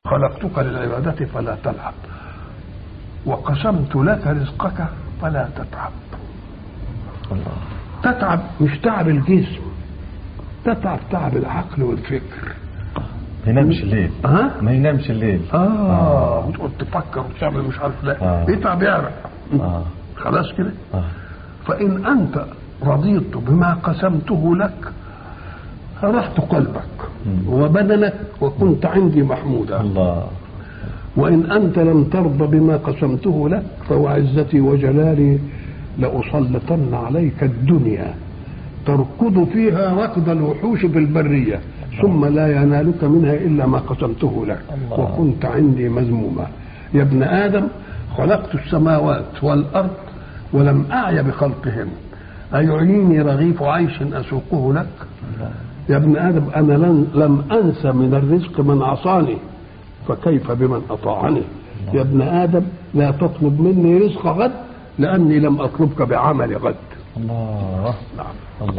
خلقتك للعبادة فلا تلعب وقسمت لك رزقك فلا تتعب الله تتعب مش تعب الجسم تتعب تعب العقل والفكر ما ينامش الليل ها ما ينامش الليل اه وتقعد تفكر وتعمل مش عارف لا آه. يتعب يعرق اه خلاص كده اه فإن أنت رضيت بما قسمته لك فرحت قلبك مم. وبدنك وكنت عندي محمودا الله وإن أنت لم ترضى بما قسمته لك فوعزتي وجلالي لأسلطن عليك الدنيا تركض فيها ركض الوحوش في البرية ثم لا ينالك منها إلا ما قسمته لك الله. وكنت عندي مذموما يا ابن آدم خلقت السماوات والأرض ولم أعي بخلقهن أيعيني رغيف عيش أسوقه لك الله يا ابن ادم انا لن لم انس من الرزق من عصاني فكيف بمن اطاعني يا ابن ادم لا تطلب مني رزق غد لاني لم اطلبك بعمل غد الله نعم الله